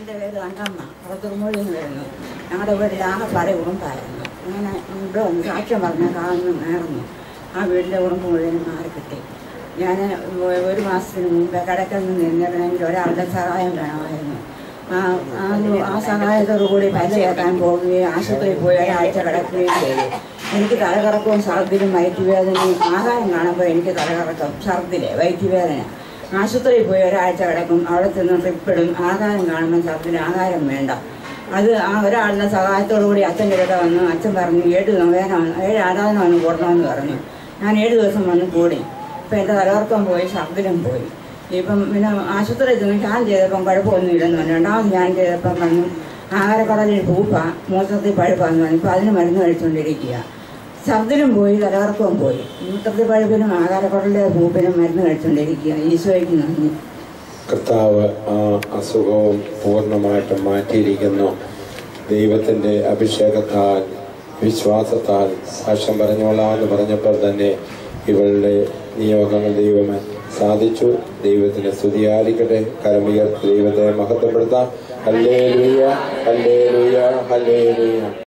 എൻ്റെ പേര് തങ്കമ്മ പുറത്തുമൊഴി എന്ന് വരുന്നു ഞങ്ങളുടെ വീട്ടിൽ ആകെ പല കുടുംബമായിരുന്നു അങ്ങനെ ഇവിടെ വന്ന് സാക്ഷ്യം പറഞ്ഞ കാണുന്നു നേർന്നു ആ വീടിൻ്റെ കുടുംബം മുഴുവൻ മാറി കിട്ടി ഞാൻ ഒരു മാസത്തിന് മുമ്പ് കിടക്കൽ നിന്ന് നിന്നിരുന്നെങ്കിൽ ഒരാളുടെ സഹായം വേണമായിരുന്നു ആ ആ ആ സഹായത്തോടു കൂടി പല്ല് കേൾക്കാൻ പോവുകയും ആശുപത്രിയിൽ പോയി ഒരാഴ്ച കിടക്കുകയും ചെയ്തു എനിക്ക് തലകറക്കവും ഛർദിലും വയറ്റുവേദനയും ആഹാരം കാണുമ്പോൾ എനിക്ക് തലകറക്കം ഛർദില് വയറ്റുവേദന ആശുപത്രിയിൽ പോയി ഒരാഴ്ച കിടക്കും അവിടെ ചെന്ന് ട്രിപ്പിടും ആഹാരം കാണുമ്പോൾ ഛർദിന് ആഹാരം വേണ്ട അത് ആ ഒരാളുടെ സഹായത്തോടു കൂടി അച്ഛൻ്റെ അടുത്ത് വന്നു അച്ഛൻ പറഞ്ഞു ഏഴ് നൊവേന വന്ന് ഏഴ് ആരാധന വന്ന് കൂടണമെന്ന് പറഞ്ഞു ഞാൻ ഏഴ് ദിവസം വന്ന് കൂടി ഇപ്പം എൻ്റെ തലകറക്കം പോയി ഛർദിലും പോയി ഇപ്പം പിന്നെ ആശുപത്രിയിൽ ചെന്ന് ഞാൻ ചെയ്തപ്പം കുഴപ്പമൊന്നുമില്ലെന്ന് പറഞ്ഞു രണ്ടാമത് ഞാൻ ചെയ്തപ്പം പറഞ്ഞു ആഹാരക്കടലിൽ പൂപ്പ മൂത്രത്തിൽ പഴുപ്പാന്ന് പറഞ്ഞു ഇപ്പം അതിന് മരുന്ന് കഴിച്ചുകൊണ്ടിരിക്കുക ഛർദിലും പോയി തലകറക്കവും പോയി മൂത്രത്തിൽ പഴുപ്പിനും ആഹാരക്കടലിലെ പൂപ്പിനും മരുന്ന് കഴിച്ചുകൊണ്ടിരിക്കുക ഈശോയ്ക്ക് നന്ദി കർത്താവ് ആ അസുഖവും പൂർണ്ണമായിട്ടും മാറ്റിയിരിക്കുന്നു ദൈവത്തിൻ്റെ അഭിഷേകത്താൽ വിശ്വാസത്താൽ സാക്ഷ്യം പറഞ്ഞോളാം എന്ന് പറഞ്ഞപ്പോൾ തന്നെ ഇവളുടെ നിയോഗങ്ങൾ ദൈവമേ സാധിച്ചു ദൈവത്തിന് സ്തുതിയായിരിക്കട്ടെ കരമുയർത്തി ദൈവത്തെ മഹത്വപ്പെടുത്താം ഹല്ലേ ലുയ ഹല്ലേ ലുയ ഹല്ലേ ലുയ